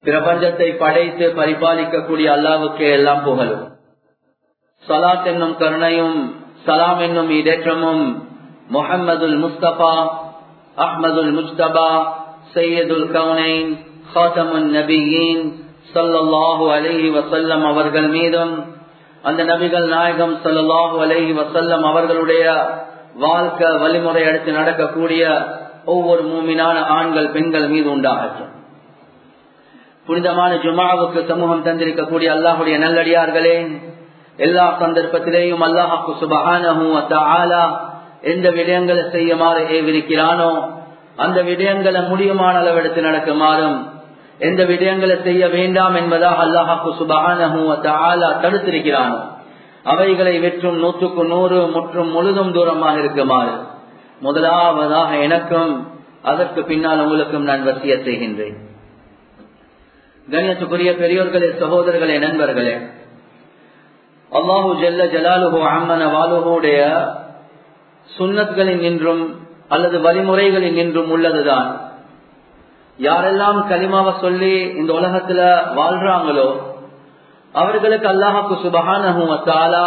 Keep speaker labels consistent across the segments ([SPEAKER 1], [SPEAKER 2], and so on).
[SPEAKER 1] பிரபஞ்சத்தை படைத்து பரிபாலிக்கக்கூடிய அல்லாவுக்கே எல்லாம் புகழும் சலாத் என்னும் கருணையும் சலாம் என்னும் இடேற்றமும் முகம்மதுல் முஸ்தபா அஹ்மதுல் முஸ்தபா சையதுல் கவுனைன் ஹாத்தமுன் நபியின் சல்லாஹூ அலஹி வசல்லம் அவர்கள் மீதும் அந்த நபிகள் நாயகம் சல்லாஹூ அலஹி வசல்லம் அவர்களுடைய வாழ்க்கை வழிமுறை எடுத்து நடக்கக்கூடிய ஒவ்வொரு மூமினான ஆண்கள் பெண்கள் மீது உண்டாகட்டும் புனிதமான ஜுமாவுக்கு சமூகம் தந்திருக்கக்கூடிய அல்லாஹுடைய நல்லடியார்களே எல்லா சந்தர்ப்பத்திலேயும் அல்லாஹாக்கு சுபகான எந்த விடயங்களை செய்யுமாறு ஏவிருக்கிறானோ அந்த விடயங்களை முடியுமான அளவெடுத்து நடக்குமாறும் எந்த விடயங்களை செய்ய வேண்டாம் என்பதாக அல்லாஹாக்கு சுபகான தடுத்திருக்கிறானோ அவைகளை வெற்றும் நூற்றுக்கு நூறு முற்றும் முழுதும் தூரமாக இருக்குமாறு முதலாவதாக எனக்கும் அதற்கு பின்னால் உங்களுக்கும் நான் வசிய செய்கின்றேன் கண்ணியத்துக்குரிய பெரியோர்களே சகோதரர்களே நண்பர்களே அல்லாஹு ஜெல்ல ஜலாலுஹோ அம்மன வாலுஹோடைய சுண்ணத்களின் நின்றும் அல்லது வழிமுறைகளின் நின்றும் உள்ளதுதான் யாரெல்லாம் களிமாவை சொல்லி இந்த உலகத்துல வாழ்றாங்களோ அவர்களுக்கு அல்லாஹாக்கு சுபகானா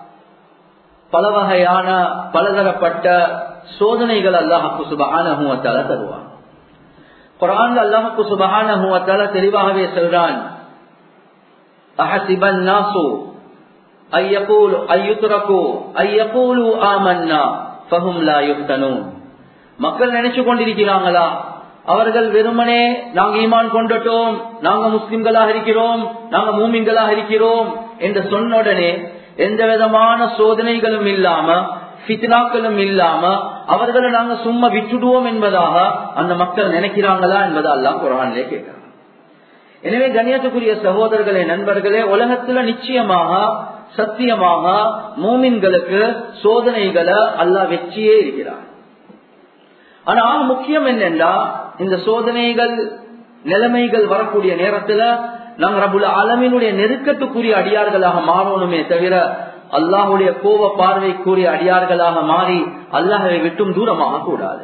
[SPEAKER 1] பல வகையான பலதரப்பட்ட சோதனைகள் அல்லாஹாக்கு சுபகான தருவான் குரான் அல்லாஹுக்கு சுபகான தெளிவாகவே சொல்றான் அஹசிபன் நாசு ஐயகூலு ஐயுத்ரகு ஐயகூலு ஆமன்னா ஃபஹும் லா யுஃப்தனூன் மக்கள் நினைச்சு கொண்டிருக்கிறாங்களா அவர்கள் வெறுமனே நாங்க ஈமான் கொண்டுட்டோம் நாங்க முஸ்லிம்களாக இருக்கிறோம் நாங்க மூமின்களாக இருக்கிறோம் என்று சொன்ன உடனே எந்த விதமான சோதனைகளும் இல்லாம பித்னாக்களும் இல்லாம அவர்களை நாங்க சும்மா விட்டுடுவோம் என்பதாக அந்த மக்கள் நினைக்கிறாங்களா என்பதா எல்லாம் குரான்லே கேட்கிறாங்க எனவே கண்ணியத்துக்குரிய சகோதரர்களே நண்பர்களே உலகத்துல நிச்சயமாக சத்தியமாக மூமின்களுக்கு சோதனைகளை அல்லா வெற்றியே இருக்கிறார் ஆனால் முக்கியம் என்னென்றா இந்த சோதனைகள் நிலைமைகள் வரக்கூடிய நேரத்துல நாங்க ரபுல் அலமினுடைய நெருக்கத்துக்குரிய அடியார்களாக மாறணுமே தவிர அல்லாஹுடைய கோப பார்வைக்குரிய அடியார்களாக மாறி அல்லாஹை விட்டும் தூரமாக கூடாது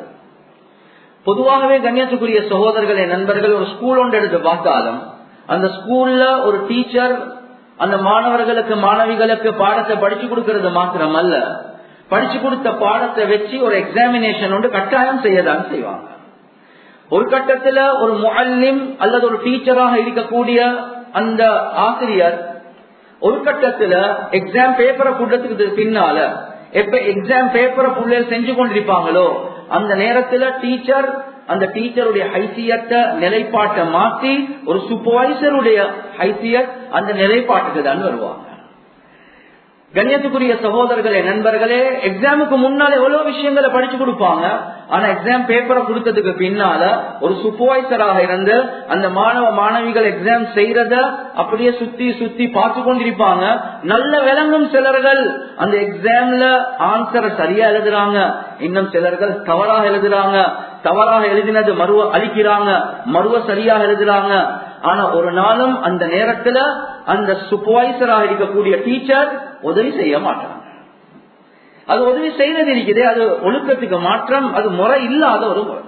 [SPEAKER 1] பொதுவாகவே கண்ணியத்துக்குரிய சகோதரர்களே நண்பர்கள் ஒரு ஸ்கூல் ஒன்று எடுத்து பார்த்தாலும் அந்த ஸ்கூல்ல ஒரு டீச்சர் அந்த மாணவர்களுக்கு மாணவிகளுக்கு பாடத்தை படிச்சு கொடுக்கறது மாத்திரம் அல்ல படிச்சு கொடுத்த பாடத்தை வச்சு ஒரு எக்ஸாமினேஷன் ஒன்று கட்டாயம் செய்யதான் செய்வாங்க ஒரு கட்டத்துல ஒரு முல்லிம் அல்லது ஒரு டீச்சராக இருக்கக்கூடிய அந்த ஆசிரியர் ஒரு கட்டத்துல எக்ஸாம் பேப்பரை கூட்டத்துக்கு பின்னால எப்ப எக்ஸாம் பேப்பரை பிள்ளைகள் செஞ்சு கொண்டிருப்பாங்களோ அந்த நேரத்துல டீச்சர் அந்த டீச்சருடைய ஹைசியத்தை நிலைப்பாட்டை மாற்றி ஒரு சூப்பர்வைசருடைய ஹைசியத் அந்த நிலைப்பாட்டுக்கு தான் வருவாங்க கண்ணியத்துக்குரிய சகோதரர்களே நண்பர்களே எக்ஸாமுக்கு முன்னால எவ்வளவு விஷயங்களை படிச்சு கொடுப்பாங்க ஆனா எக்ஸாம் பேப்பரை கொடுத்ததுக்கு பின்னால ஒரு சூப்பர்வைசராக இருந்து அந்த மாணவ மாணவிகள் எக்ஸாம் செய்யறத அப்படியே சுத்தி சுத்தி பார்த்து கொண்டிருப்பாங்க நல்ல விளங்கும் சிலர்கள் அந்த எக்ஸாம்ல ஆன்சரை சரியா எழுதுறாங்க இன்னும் சிலர்கள் தவறாக எழுதுறாங்க தவறாக எழுதினது மருவ அழிக்கிறாங்க மருவ சரியாக எழுதுறாங்க ஆனா ஒரு நாளும் அந்த நேரத்துல அந்த சூப்பர்வைசராக இருக்கக்கூடிய டீச்சர் உதவி செய்ய மாட்டாங்க அது உதவி செய்யறது இருக்குது அது ஒழுக்கத்துக்கு மாற்றம் அது முறை இல்லாத ஒரு முறை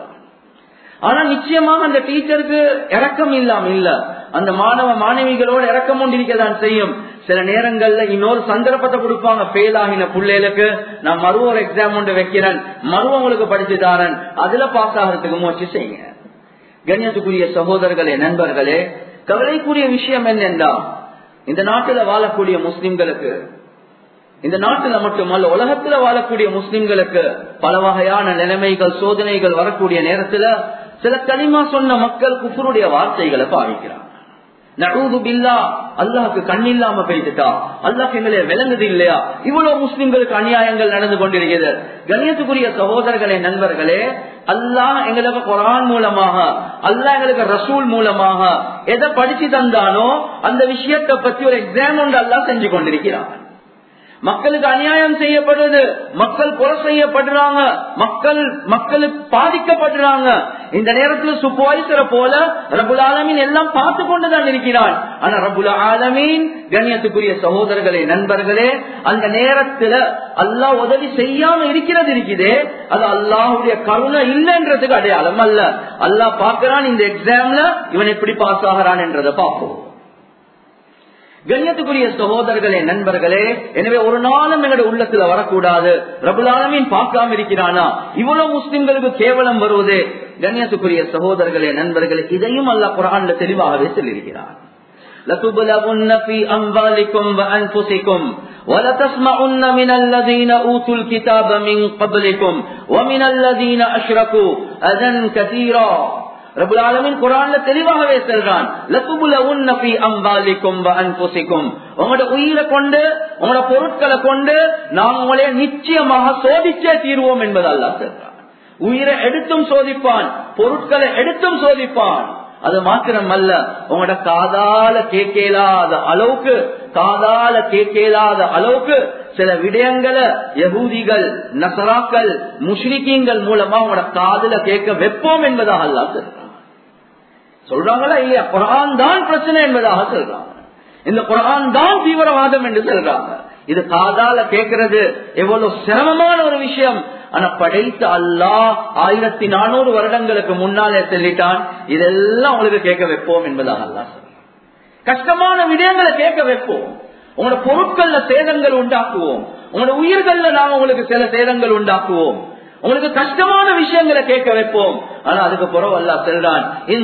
[SPEAKER 1] ஆனா நிச்சயமாக அந்த டீச்சருக்கு இறக்கம் இல்லாம இல்ல அந்த மாணவ மாணவிகளோட இறக்கம் ஒன்று இருக்கதான் செய்யும் சில நேரங்கள்ல இன்னொரு சந்தர்ப்பத்தை கொடுப்பாங்க ஃபெயில் ஆகின பிள்ளைகளுக்கு நான் மறுவ ஒரு எக்ஸாம் ஒன்று வைக்கிறேன் மறுவ உங்களுக்கு படிச்சு தாரன் அதுல பாஸ் ஆகிறதுக்கு முயற்சி செய்யுங்க கண்ணியத்துக்குரிய சகோதரர்களே நண்பர்களே கவலைக்குரிய விஷயம் என்னென்றா இந்த நாட்டுல வாழக்கூடிய முஸ்லிம்களுக்கு இந்த நாட்டுல மட்டுமல்ல உலகத்துல வாழக்கூடிய முஸ்லிம்களுக்கு பல வகையான நிலைமைகள் சோதனைகள் வரக்கூடிய நேரத்துல சில களிமா சொன்ன மக்கள் குஃபருடைய வார்த்தைகளை பாவிக்கிறாங்க நடுவு பில்லா அல்லாஹுக்கு கண்ணில்லாம போயிட்டுட்டா அல்லாஹ் எங்களை விளங்குது இல்லையா இவ்வளவு முஸ்லிம்களுக்கு அநியாயங்கள் நடந்து கொண்டிருக்கிறது கண்ணியத்துக்குரிய சகோதரர்களே நண்பர்களே அல்லாஹ் எங்களுக்கு குரான் மூலமாக அல்லாஹ் எங்களுக்கு ரசூல் மூலமாக எதை படிச்சு தந்தானோ அந்த விஷயத்தை பத்தி ஒரு எக்ஸாம் ஒன்று அல்லாஹ் செஞ்சு கொண்டிருக்கிறான் மக்களுக்கு அநியாயம் செய்யப்படுறது மக்கள் கொலை செய்யப்படுறாங்க மக்கள் மக்களுக்கு பாதிக்கப்படுறாங்க இந்த நேரத்தில் சூப்பர்வைசரை போல ரபுல் ஆலமீன் எல்லாம் பார்த்து கொண்டுதான் இருக்கிறான் ஆனா ரபுல் ஆலமீன் கண்ணியத்துக்குரிய சகோதரர்களே நண்பர்களே அந்த நேரத்துல அல்லாஹ் உதவி செய்யாம இருக்கிறது இருக்குதே அது அல்லாஹுடைய கருணை இல்லைன்றதுக்கு அடையாளம் அல்ல அல்லாஹ் பார்க்கிறான் இந்த எக்ஸாம்ல இவன் எப்படி பாஸ் ஆகிறான் என்றதை பார்ப்போம் கண்ணியத்துக்குரிய சகோதரர்களே நண்பர்களே எனவே ஒரு நாளும் எங்களுடைய உள்ளத்துல வரக்கூடாது ரபுலாலமீன் பார்க்காம இருக்கிறானா இவ்வளவு முஸ்லிம்களுக்கு கேவலம் வருவதே கண்ணியத்துக்குரிய சகோதரர்களே நண்பர்களே இதையும் அல்ல குரான்ல தெளிவாகவே சொல்லியிருக்கிறார் لتبلغن في أنفالكم وأنفسكم ولتسمعن من الذين أوتوا الكتاب من قبلكم ومن الذين أشركوا أذى كثيرا ரபுல் ஆலமின் குரான்ல தெளிவாகவே சொல்றான் உங்களோட உயிரை கொண்டு உங்களோட பொருட்களை கொண்டு நாம் உங்களே நிச்சயமாக சோதிச்சே தீர்வோம் என்பது அல்லா சொல்றான் உயிரை எடுத்தும் சோதிப்பான் பொருட்களை எடுத்தும் சோதிப்பான் அது மாத்திரம் அல்ல உங்களோட காதால கேட்கலாத அளவுக்கு காதால கேட்கலாத அளவுக்கு சில விடயங்களை யகூதிகள் நசராக்கள் முஷ்ரிக்கீங்கள் மூலமா உங்களோட காதுல கேட்க வைப்போம் என்பதாக அல்லா சொல்றான் சொல்றாங்களா இல்லையா குரான் தான் பிரச்சனை என்பதாக சொல்றாங்க இந்த குரான் தான் தீவிரவாதம் என்று சொல்றாங்க இது காதால கேட்கறது எவ்வளவு சிரமமான ஒரு விஷயம் ஆனா படைத்த அல்லா ஆயிரத்தி நானூறு வருடங்களுக்கு முன்னாலே சொல்லிட்டான் இதெல்லாம் உங்களுக்கு கேட்க வைப்போம் என்பதாக அல்லா சொல்றான் கஷ்டமான விடயங்களை கேட்க வைப்போம் உங்களோட பொருட்கள்ல சேதங்கள் உண்டாக்குவோம் உங்களோட உயிர்கள்ல நாம உங்களுக்கு சில சேதங்கள் உண்டாக்குவோம் உங்களுக்கு கஷ்டமான விஷயங்களை கேட்க வைப்போம் ஆனா அதுக்கு புறவு அல்லா செல்றான்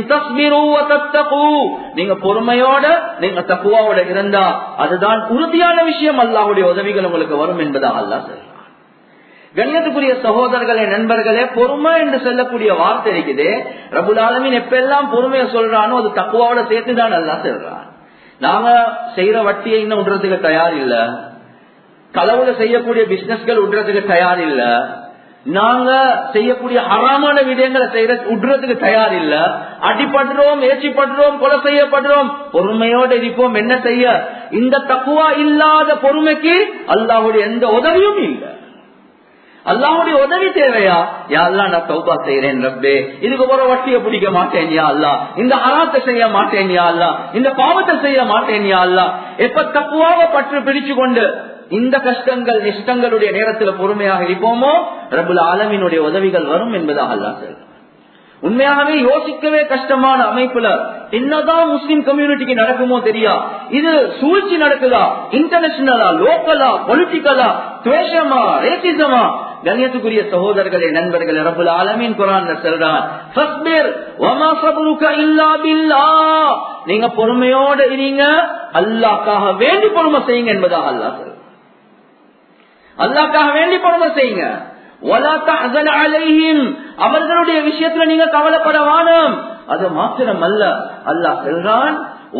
[SPEAKER 1] நீங்க பொறுமையோட நீங்க தப்புவாவோட இருந்தா அதுதான் உறுதியான விஷயம் அல்லாவுடைய உதவிகள் உங்களுக்கு வரும் என்பதா அல்லா செல்றான் கண்ணியத்துக்குரிய சகோதரர்களே நண்பர்களே பொறுமை என்று சொல்லக்கூடிய வார்த்தை இருக்குது ரபுலாலமின் எப்பெல்லாம் பொறுமையை சொல்றானோ அது தக்குவாவோட சேர்த்துதான் அல்லா செல்றான் நாங்க செய்யற வட்டியை இன்னும் விடுறதுக்கு தயார் இல்ல களவுல செய்யக்கூடிய பிசினஸ்கள் விடுறதுக்கு தயார் இல்ல நாங்க செய்யக்கூடிய அறாமான விடயங்களை செய்யற விடுறதுக்கு தயார் இல்ல அடிபடுறோம் ஏச்சிப்படுறோம் கொலை செய்யப்படுறோம் பொறுமையோட இருப்போம் என்ன செய்ய இந்த தக்குவா இல்லாத பொறுமைக்கு அல்லாவுடைய எந்த உதவியும் இல்லை அல்லாவுடைய உதவி தேவையா யாரெல்லாம் நான் சௌபா செய்யறேன் ரப்பே இதுக்கு ஒரு வட்டியை பிடிக்க மாட்டேன் யா அல்லா இந்த அராத்தை செய்ய மாட்டேன் யா அல்லா இந்த பாவத்தை செய்ய மாட்டேன் யா அல்லா எப்ப தப்புவாக பற்று பிடிச்சு கொண்டு இந்த கஷ்டங்கள் நிஷ்டங்களுடைய நேரத்தில் பொறுமையாக இருப்போமோ ரபுல் ஆலமினுடைய உதவிகள் வரும் என்பதாக அல்லா சொல்ற உண்மையாகவே யோசிக்கவே கஷ்டமான அமைப்புல என்னதான் முஸ்லிம் கம்யூனிட்டிக்கு நடக்குமோ தெரியா இது சூழ்ச்சி நடக்குதா இன்டர்நேஷனலா லோக்கலா பொலிட்டிக்கலா துவேஷமா ரேசிசமா கண்ணியத்துக்குரிய சகோதரர்களே நண்பர்களே ரபுல் ஆலமீன் குரான் சொல்றான் நீங்க பொறுமையோட இருங்க அல்லாக்காக வேண்டி பொறுமை செய்யுங்க என்பதாக அல்லா சொல்ற அல்லாக்காக வேண்டி பொறுமை செய்யுங்க அவர்களுடைய விஷயத்துல நீங்க கவலைப்பட வானம் அது மாத்திரம் அல்ல அல்லாஹ் சொல்றான்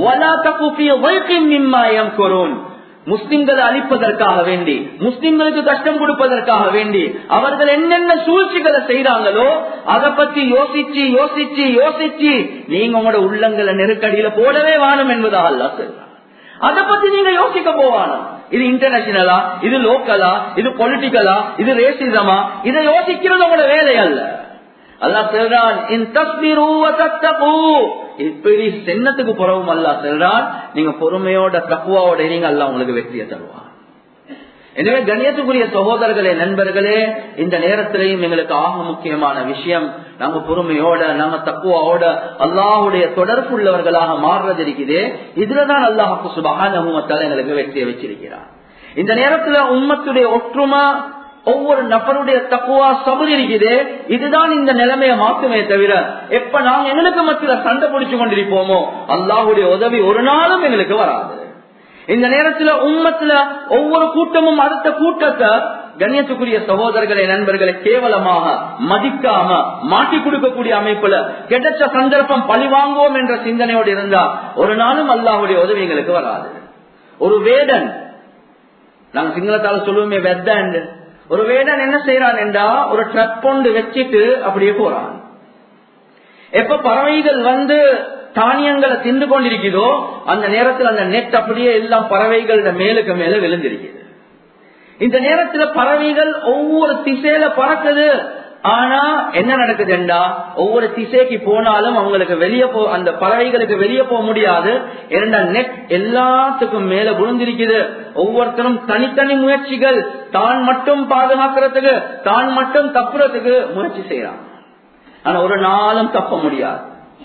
[SPEAKER 1] முஸ்லிம்களை அழிப்பதற்காக வேண்டி முஸ்லிம்களுக்கு கஷ்டம் கொடுப்பதற்காக வேண்டி அவர்கள் என்னென்ன சூழ்ச்சிகளை செய்யறாங்களோ அதை பத்தி யோசிச்சு யோசிச்சு யோசிச்சு நீங்க உங்களோட உள்ளங்களை நெருக்கடியில போடவே வானம் என்பதாக அல்லா சொல்றான் அதை பத்தி நீங்க யோசிக்க போவானா இது இன்டர்நேஷனலா இது லோக்கலா இது பொலிட்டிக்கலா இது ரேசிசமா இதை யோசிக்கிறது உங்களோட வேலை அல்ல அல்லா சொல்றான் இப்படி சென்னத்துக்கு புறவும் அல்லா சொல்றான் நீங்க பொறுமையோட தக்குவாவோட நீங்க அல்ல உங்களுக்கு வெற்றியை தருவான் எனவே கணியத்துக்குரிய சகோதரர்களே நண்பர்களே இந்த நேரத்திலையும் எங்களுக்கு ஆக முக்கியமான விஷயம் நாங்க பொறுமையோட நாங்க தக்குவாவோட அல்லாஹுடைய தொடர்பு உள்ளவர்களாக மாறுறது இருக்குது இதுலதான் அல்லாஹு சுபகான எங்களுக்கு வெற்றியை வச்சிருக்கிறார் இந்த நேரத்துல உம்மத்துடைய ஒற்றுமா ஒவ்வொரு நபருடைய தக்குவா சபுர் இருக்குது இதுதான் இந்த நிலைமையை மாற்றுமே தவிர எப்ப நாங்க எங்களுக்கு மத்தியில சண்டை பிடிச்சு கொண்டிருப்போமோ அல்லாஹுடைய உதவி ஒரு நாளும் எங்களுக்கு வராது இந்த நேரத்துல உம்மத்துல ஒவ்வொரு கூட்டமும் அடுத்த கூட்டத்தை கண்ணியத்துக்குரிய சகோதரர்களை நண்பர்களை கேவலமாக மதிக்காம மாட்டி கொடுக்கக்கூடிய அமைப்புல கிடைச்ச சந்தர்ப்பம் பழி வாங்குவோம் என்ற சிந்தனையோடு இருந்தா ஒரு நாளும் அல்லாஹுடைய உதவி எங்களுக்கு வராது ஒரு வேடன் நாங்க சிங்களத்தால சொல்லுவோமே வெத்தன் ஒரு வேடன் என்ன செய்யறான் என்றா ஒரு ட்ரக் கொண்டு வச்சுட்டு அப்படியே போறான் எப்ப பறவைகள் வந்து தானியங்களை தின்று கொண்டிருக்கிறதோ அந்த நேரத்தில் அந்த நெட் அப்படியே எல்லாம் பறவைகளோட மேலுக்கு மேல விழுந்திருக்குது இந்த நேரத்துல பறவைகள் ஒவ்வொரு திசையில பறக்குது ஆனா என்ன நடக்குதுண்டா ஒவ்வொரு திசைக்கு போனாலும் அவங்களுக்கு வெளியே போ அந்த பறவைகளுக்கு வெளியே போக முடியாது இரண்டா நெட் எல்லாத்துக்கும் மேல விழுந்திருக்குது ஒவ்வொருத்தரும் தனித்தனி முயற்சிகள் தான் மட்டும் பாதுகாக்கிறதுக்கு தான் மட்டும் தப்புறதுக்கு முயற்சி செய்யறான் ஆனா ஒரு நாளும் தப்ப முடியாது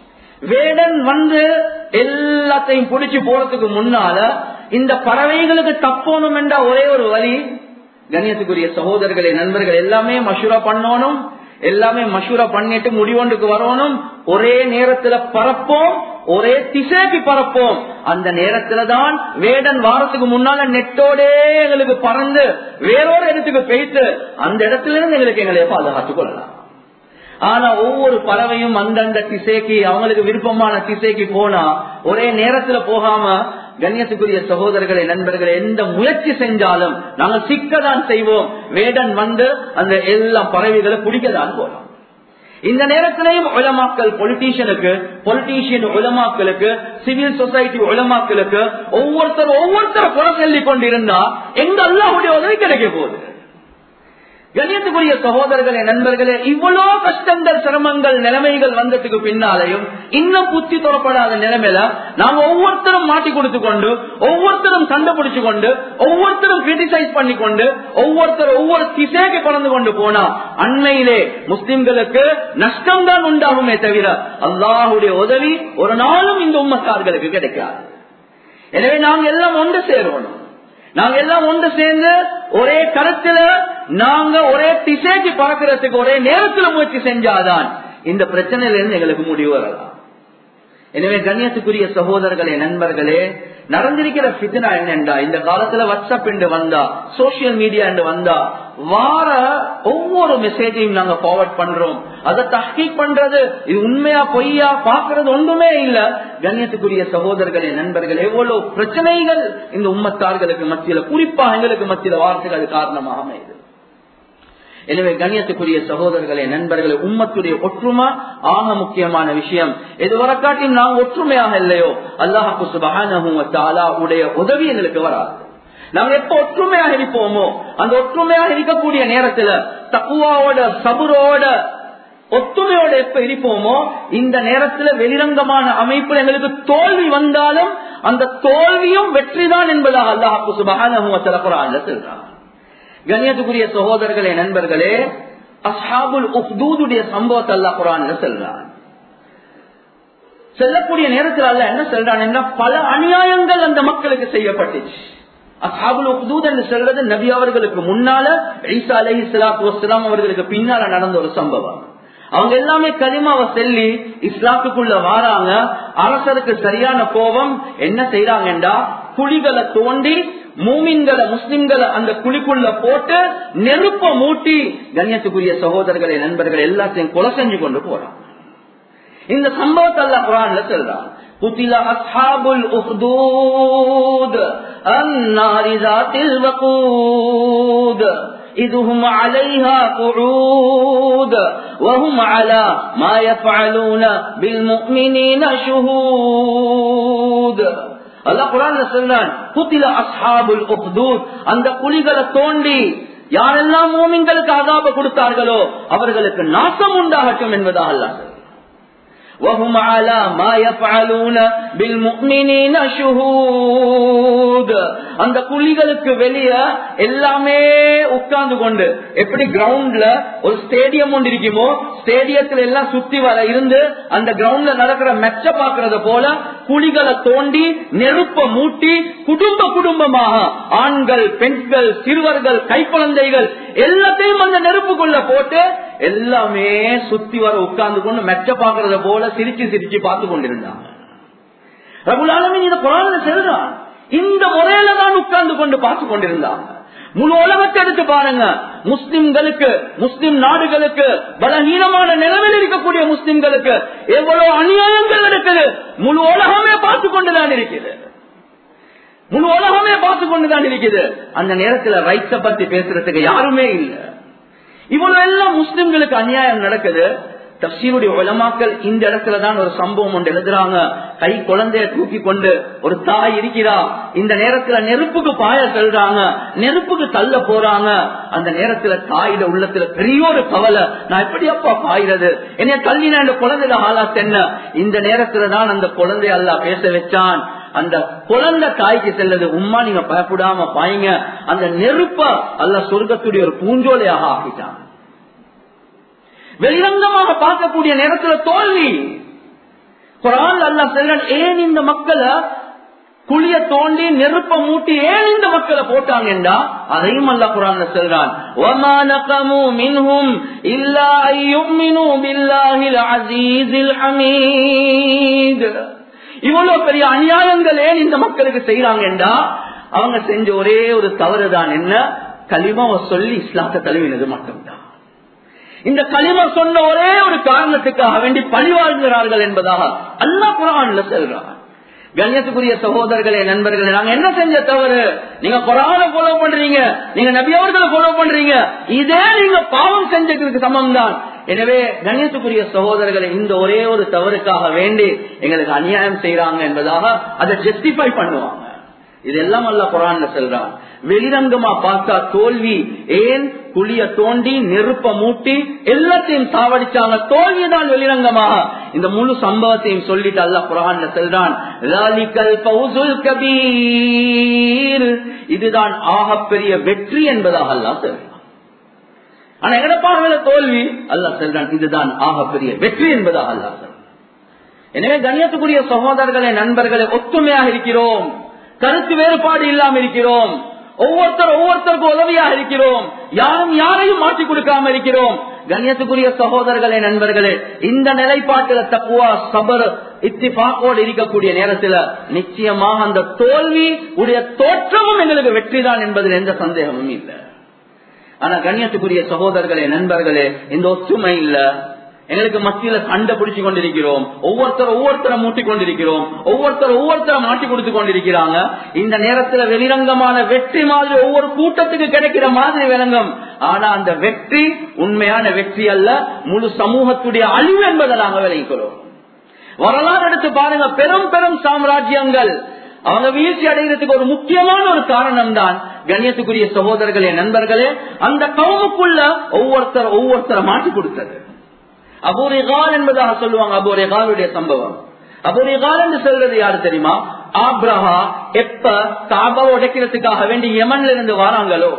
[SPEAKER 1] வேடன் வந்து எல்லாத்தையும் பிடிச்சு போறதுக்கு முன்னால இந்த பறவைகளுக்கு தப்பணும் என்ற ஒரே ஒரு வழி கண்ணியத்துக்குரிய சகோதரர்களே நண்பர்கள் எல்லாமே மஷூரா பண்ணணும் எல்லாமே மஷூரா பண்ணிட்டு முடிவொன்றுக்கு வரணும் ஒரே நேரத்துல பறப்போம் ஒரே திசைக்கு பறப்போம் அந்த நேரத்துல தான் வேடன் வாரத்துக்கு முன்னால நெட்டோடே எங்களுக்கு பறந்து வேறொரு இடத்துக்கு போயிட்டு அந்த இடத்துல இருந்து எங்களுக்கு எங்களை பாதுகாத்துக் கொள்ளலாம் ஆனா ஒவ்வொரு பறவையும் அந்தந்த திசைக்கு அவங்களுக்கு விருப்பமான திசைக்கு போனா ஒரே நேரத்துல போகாம கண்ணியத்துக்குரிய சகோதரர்களை நண்பர்களை எந்த முயற்சி செஞ்சாலும் நாங்கள் சிக்கதான் செய்வோம் வேடன் வந்து அந்த எல்லா பறவைகளை பிடிக்கதான் போறோம் இந்த நேரத்திலையும் உலமாக்கல் பொலிட்டீஷியனுக்கு பொலிட்டீஷியன் உலமாக்களுக்கு சிவில் சொசைட்டி உலமாக்களுக்கு ஒவ்வொருத்தர் ஒவ்வொருத்தர் குறை சொல்லி கொண்டிருந்தா எங்க அல்லாவுடைய உதவி கிடைக்க போகுது கண்ணியத்துக்குரிய சகோதரர்களே நண்பர்களே இவ்வளவு கஷ்டங்கள் சிரமங்கள் நிலைமைகள் வந்ததுக்கு பின்னாலையும் இன்னும் புத்தி தொடப்படாத நிலைமையில நாம ஒவ்வொருத்தரும் மாட்டி கொடுத்து கொண்டு ஒவ்வொருத்தரும் கண்டுபிடிச்சு கொண்டு ஒவ்வொருத்தரும் கிரிட்டிசைஸ் பண்ணி கொண்டு ஒவ்வொருத்தர் ஒவ்வொரு திசைக்கு பறந்து கொண்டு போனா அண்மையிலே முஸ்லிம்களுக்கு நஷ்டம் தான் உண்டாகுமே தவிர அல்லாஹுடைய உதவி ஒரு நாளும் இந்த உம்மத்தார்களுக்கு கிடைக்காது எனவே நாங்க எல்லாம் ஒன்று சேரணும் நாங்க எல்லாம் ஒன்று சேர்ந்து ஒரே கருத்துல நாங்க ஒரே திசைக்கு பறக்கிறதுக்கு ஒரே நேரத்துல முயற்சி செஞ்சாதான் இந்த பிரச்சனையில இருந்து எங்களுக்கு முடிவு வரலாம் எனவே கண்ணியத்துக்குரிய சகோதரர்களே நண்பர்களே நடந்திருக்கிற பித்னா என்னண்டா இந்த காலத்துல வாட்ஸ்அப் என்று வந்தா சோசியல் மீடியா என்று வந்தா வார ஒவ்வொரு மெசேஜையும் நாங்க ஃபார்வர்ட் பண்றோம் அதை தஹ்கீக் பண்றது இது உண்மையா பொய்யா பாக்குறது ஒன்றுமே இல்ல கண்ணியத்துக்குரிய சகோதரர்களே நண்பர்கள் எவ்வளவு பிரச்சனைகள் இந்த உம்மத்தார்களுக்கு மத்தியில குறிப்பா எங்களுக்கு மத்தியில வார்த்தைகள் காரணமாக அமையுது எனவே கண்ணியத்துக்குரிய சகோதரர்களே நண்பர்களே உம்மத்துடைய ஒற்றுமை ஆக முக்கியமான விஷயம் எதுவரை காட்டியும் நாம் ஒற்றுமையாக இல்லையோ அல்லாஹு சுபகான உடைய உதவி எங்களுக்கு வராது நாங்க எப்ப ஒற்றுமையாக இருப்போமோ அந்த ஒற்றுமையாக இருக்கக்கூடிய நேரத்துல தக்குவாவோட சபுரோட ஒத்துமையோட எப்ப இருப்போமோ இந்த நேரத்துல வெளிரங்கமான அமைப்பு எங்களுக்கு தோல்வி வந்தாலும் அந்த தோல்வியும் வெற்றிதான் என்பதாக அல்லாஹு சுபகான சொல்றாங்க கண்ணியத்துக்குரிய சகோதரர்களே நண்பர்களே அஸ்ஹாபுல் உஹ்தூதுடைய சம்பவத்தை அல்லா குரான் செல்றான் செல்லக்கூடிய நேரத்தில் அல்ல என்ன சொல்றான் பல அநியாயங்கள் அந்த மக்களுக்கு செய்யப்பட்டுச்சு அசாபுல் உஹ்தூத் என்று சொல்றது நபி அவர்களுக்கு முன்னால ஈசா அலஹி சலாத்து வசலாம் அவர்களுக்கு பின்னால நடந்த ஒரு சம்பவம் அவங்க எல்லாமே கலிமாவை செல்லி இஸ்லாத்துக்குள்ள வாராங்க அரசருக்கு சரியான கோபம் என்ன செய்யறாங்கன்றா குழிகளை தோண்டி மூமின்களை முஸ்லிம்களை அந்த குழிக்குள்ள போட்டு நெருப்ப மூட்டி கண்ணியத்துக்குரிய சகோதரர்களை நண்பர்கள் எல்லாத்தையும் கொலை செஞ்சு கொண்டு போறான் இந்த சம்பவத்தை அல்ல குரான்ல சொல்றான் قتل أصحاب الأخدود النار ذات الوقود إذ هم عليها قعود وهم على ما يفعلون بالمؤمنين شهود அல்லாஹ் குரான்ல சொல்றான் குத்தில அஸ்ஹாபுல் உஹ்தூத் அந்த குழிகளை தோண்டி யாரெல்லாம் மூமின்களுக்கு அதாப கொடுத்தார்களோ அவர்களுக்கு நாசம் உண்டாகட்டும் என்பதாக அல்லாஹ் وهم على ما يفعلون بالمؤمنين شهود அந்த குழிகளுக்கு வெளிய எல்லாமே உட்கார்ந்து கொண்டு எப்படி கிரவுண்ட்ல ஒரு ஸ்டேடியம் ஒன்று இருக்குமோ ஸ்டேடியத்துல எல்லாம் சுத்தி வர இருந்து அந்த கிரவுண்ட்ல நடக்கிற மெச்ச பாக்குறத போல குழிகளை தோண்டி நெருப்ப மூட்டி குடும்ப குடும்பமாக ஆண்கள் பெண்கள் சிறுவர்கள் கைக்குழந்தைகள் எல்லாத்தையும் அந்த நெருப்புக்குள்ள போட்டு எல்லாமே சுத்தி வர உட்கார்ந்து கொண்டு மெச்ச பாக்குறத போல சிரிச்சு சிரிச்சு பார்த்து கொண்டிருந்தாங்க ரகுலாலமின் இதை குரான செல்றான் இந்த முறையில தான் உட்கார்ந்து கொண்டு பார்த்து கொண்டிருந்தாங்க முழு உலகத்தை எடுத்து பாருங்க முஸ்லிம்களுக்கு முஸ்லிம் நாடுகளுக்கு பலகீனமான நிலவில் இருக்கக்கூடிய முஸ்லிம்களுக்கு எவ்வளவு அநியாயங்கள் இருக்குது முழு உலகமே பார்த்து கொண்டுதான் இருக்குது முழு உலகமே பார்த்து கொண்டுதான் இருக்குது அந்த நேரத்தில் ரைட்ஸ பத்தி பேசுறதுக்கு யாருமே இல்லை இவ்வளவு எல்லாம் முஸ்லிம்களுக்கு அநியாயம் நடக்குது தப்சீருடைய உலமாக்கள் இந்த இடத்துல தான் ஒரு சம்பவம் ஒன்று எழுதுறாங்க கை குழந்தைய தூக்கி கொண்டு ஒரு தாய் இருக்கிறா இந்த நேரத்துல நெருப்புக்கு பாய செல்றாங்க நெருப்புக்கு தள்ள போறாங்க அந்த நேரத்துல தாயிட உள்ளத்துல பெரிய ஒரு கவலை நான் எப்படி அப்பா பாயிறது என்னைய தள்ளின இந்த குழந்தைய ஆளாத்து என்ன இந்த நேரத்துல தான் அந்த குழந்தைய அல்லா பேச வச்சான் அந்த குழந்தை தாய்க்கு செல்லது உம்மா நீங்க பயப்படாம பாயுங்க அந்த நெருப்ப அல்ல சொர்க்கத்துடைய ஒரு பூஞ்சோலையாக ஆக்கிட்டான் வெளிரங்கமாக பார்க்கக்கூடிய நேரத்துல தோல்வி குரான் அல்லா செல்றன் ஏன் இந்த மக்களை குழிய தோண்டி நெருப்ப மூட்டி ஏன் இந்த மக்களை போட்டாங்கண்டா அதையும் அல்ல குரான் செல்றான் இவ்வளவு பெரிய அநியாயங்கள் ஏன் இந்த மக்களுக்கு செய்யறாங்கண்டா அவங்க செஞ்ச ஒரே ஒரு தவறுதான் என்ன களிமாவை சொல்லி இஸ்லாத்தை தழுவினது மட்டும்தான் இந்த களிமா சொன்ன ஒரே ஒரு காரணத்துக்காக வேண்டி பழிவாழ்கிறார்கள் என்பதாக அல்லா குரான்ல செல்றான் கண்ணியத்துக்குரிய சகோதரர்களே நண்பர்களே நாங்க என்ன செஞ்ச தவறு நீங்க குரான ஃபாலோ பண்றீங்க நீங்க நபியவர்களை ஃபாலோ பண்றீங்க இதே நீங்க பாவம் செஞ்சதுக்கு சமம் தான் எனவே கண்ணியத்துக்குரிய சகோதரர்களை இந்த ஒரே ஒரு தவறுக்காக வேண்டி எங்களுக்கு அநியாயம் செய்யறாங்க என்பதாக அதை ஜஸ்டிஃபை பண்ணுவாங்க இதெல்லாம் அல்ல குரான்ல செல்றான் வெளிரங்கமா பார்த்தா தோல்வி ஏன் குழிய தோண்டி நெருப்ப மூட்டி எல்லாத்தையும் சாவடிச்சாங்க தோல்விதான் வெளிரங்கமாக இந்த முழு சம்பவத்தையும் சொல்லிட்டு அல்ல குரான்ல செல்றான் இதுதான் ஆகப்பெரிய வெற்றி என்பதாக அல்லா செல்றான் ஆனா எங்கட பார்வையில தோல்வி அல்லா செல்றான் இதுதான் ஆகப்பெரிய வெற்றி என்பதாக அல்லா செல்றான் எனவே கண்ணியத்துக்குரிய சகோதரர்களே நண்பர்களே ஒத்துமையாக இருக்கிறோம் கருத்து வேறுபாடு இல்லாம இருக்கிறோம் ஒவ்வொருத்தர் ஒவ்வொருத்தருக்கும் உதவியாக இருக்கிறோம் யாரும் யாரையும் மாற்றி கொடுக்காம இருக்கிறோம் கண்ணியத்துக்குரிய சகோதரர்களே நண்பர்களே இந்த நிலைப்பாட்டில தப்புவா சபர் இத்திபாக்கோடு இருக்கக்கூடிய நேரத்துல நிச்சயமாக அந்த தோல்வி உடைய தோற்றமும் எங்களுக்கு வெற்றிதான் என்பதில் எந்த சந்தேகமும் இல்லை ஆனா கண்ணியத்துக்குரிய சகோதரர்களே நண்பர்களே இந்த ஒற்றுமை இல்ல எங்களுக்கு மத்தியில சண்டை பிடிச்சு கொண்டிருக்கிறோம் ஒவ்வொருத்தர் ஒவ்வொருத்தரை மூட்டி கொண்டிருக்கிறோம் ஒவ்வொருத்தர் ஒவ்வொருத்தரை மாட்டி கொடுத்து கொண்டிருக்கிறாங்க இந்த நேரத்துல வெளிரங்கமான வெற்றி மாதிரி ஒவ்வொரு கூட்டத்துக்கு கிடைக்கிற மாதிரி விளங்கம் ஆனா அந்த வெற்றி உண்மையான வெற்றி அல்ல முழு சமூகத்துடைய அழிவு என்பதை நாங்க விளங்கிக்கிறோம் வரலாறு எடுத்து பாருங்க பெரும் பெரும் சாம்ராஜ்யங்கள் அவங்க வீழ்ச்சி அடைகிறதுக்கு ஒரு முக்கியமான ஒரு காரணம் தான் கண்ணியத்துக்குரிய சகோதரர்களே நண்பர்களே அந்த கவுமுக்குள்ள ஒவ்வொருத்தர் ஒவ்வொருத்தரை மாட்டி கொடுத்தது அபூரிகால் என்பதாக சொல்லுவாங்க அபூரிகாலுடைய சம்பவம் அபூரிகால் என்று சொல்றது யாரு தெரியுமா ஆப்ரஹா எப்ப காபா உடைக்கிறதுக்காக வேண்டி யமன்ல இருந்து வராங்களோ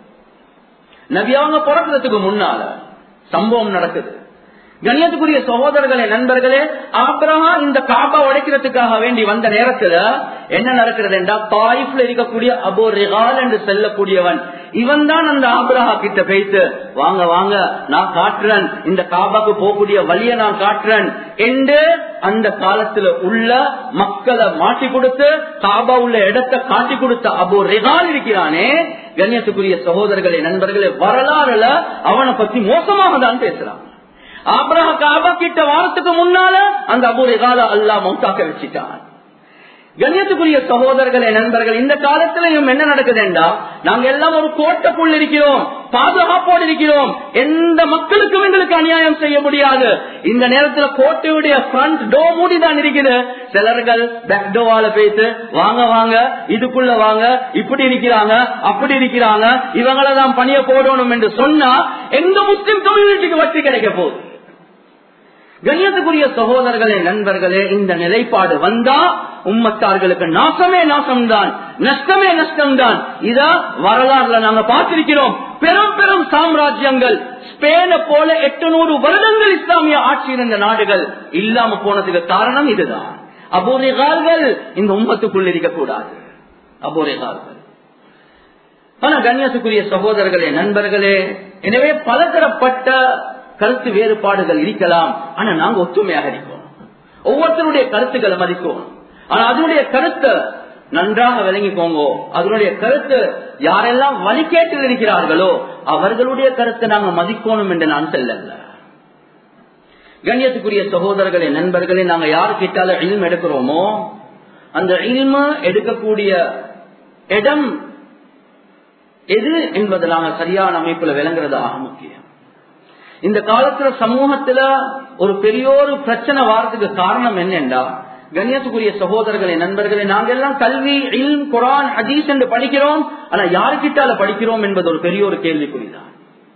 [SPEAKER 1] நபி அவங்க பிறக்கிறதுக்கு முன்னால சம்பவம் நடக்குது கண்ணியத்துக்குரிய சகோதரர்களே நண்பர்களே ஆப்ரஹா இந்த காபா உடைக்கிறதுக்காக வேண்டி வந்த நேரத்துல என்ன நடக்கிறது என்றால் தாயிப்ல இருக்கக்கூடிய அபோ ரிகால் என்று செல்லக்கூடியவன் இவன் தான் அந்த ஆப்ரஹா கிட்ட பேசு வாங்க வாங்க நான் காட்டுறேன் இந்த காபாக்கு போகக்கூடிய வழியை நான் காட்டுறேன் என்று அந்த காலத்துல உள்ள மக்களை மாட்டி கொடுத்து காபா உள்ள இடத்தை காட்டி கொடுத்த அபோ ரிகால் இருக்கிறானே கண்ணியத்துக்குரிய சகோதரர்களே நண்பர்களே வரலாறுல அவனை பத்தி மோசமாக தான் பேசுறான் ஆப்ரஹ காபா கிட்ட வாரத்துக்கு முன்னால அந்த அபூரை கால அல்லா மௌத்தாக்க வச்சுட்டான் கண்ணியத்துக்குரிய சகோதரர்களே நண்பர்கள் இந்த காலத்திலையும் என்ன நடக்குதுண்டா நாங்க எல்லாம் ஒரு கோட்டைக்குள் இருக்கிறோம் பாதுகாப்போடு இருக்கிறோம் எந்த மக்களுக்கும் எங்களுக்கு அநியாயம் செய்ய முடியாது இந்த நேரத்துல கோட்டையுடைய ஃப்ரண்ட் டோ மூடிதான் இருக்குது சிலர்கள் பேக் டோவால பேசு வாங்க வாங்க இதுக்குள்ள வாங்க இப்படி இருக்கிறாங்க அப்படி இருக்கிறாங்க இவங்களை தான் பணிய போடணும் என்று சொன்னா எந்த முஸ்லிம் கம்யூனிட்டிக்கு வட்டி கிடைக்க போகுது கண்ணியத்துக்குரிய சகோதரர்களே நண்பர்களே இந்த நிலைப்பாடு வந்தா உம்மத்தார்களுக்கு நாசமே நாசம்தான் நஷ்டமே நஷ்டம்தான் இத வரலாறுல நாங்க பார்த்திருக்கிறோம் பெரும் பெரும் சாம்ராஜ்யங்கள் ஸ்பெயினை போல எட்டுநூறு வருடங்கள் இஸ்லாமிய ஆட்சி இருந்த நாடுகள் இல்லாம போனதுக்கு காரணம் இதுதான் அபோரிகால்கள் இந்த உம்மத்துக்குள் இருக்கக்கூடாது அபோரிகால்கள் ஆனா கண்ணியத்துக்குரிய சகோதரர்களே நண்பர்களே எனவே பலதரப்பட்ட கருத்து வேறுபாடுகள் இருக்கலாம் ஆனா நாங்க ஒற்றுமையாக இருக்கோம் ஒவ்வொருத்தருடைய கருத்துக்களை மதிக்கும் ஆனா அதனுடைய கருத்தை நன்றாக விளங்கிக்கோங்க அதனுடைய கருத்து யாரெல்லாம் வழிகேட்டில் இருக்கிறார்களோ அவர்களுடைய கருத்தை நாங்க மதிக்கணும் என்று நான் செல்லல கண்ணியத்துக்குரிய சகோதரர்களே நண்பர்களே நாங்க யாரு கிட்டால இல்ம எடுக்கிறோமோ அந்த இல்ம எடுக்கக்கூடிய இடம் எது என்பதை நாங்க சரியான அமைப்புல விளங்குறது ஆக முக்கியம் இந்த காலத்துல சமூகத்துல ஒரு பெரிய ஒரு பிரச்சனை வாரத்துக்கு காரணம் என்னண்டா கண்ணியத்துக்குரிய சகோதரர்களே நண்பர்களே நாங்க எல்லாம் கல்வி இல் குரான் ஹதீஸ் என்று படிக்கிறோம் ஆனா யாருக்கிட்டால படிக்கிறோம் என்பது ஒரு பெரிய ஒரு கேள்விக்குறிதான்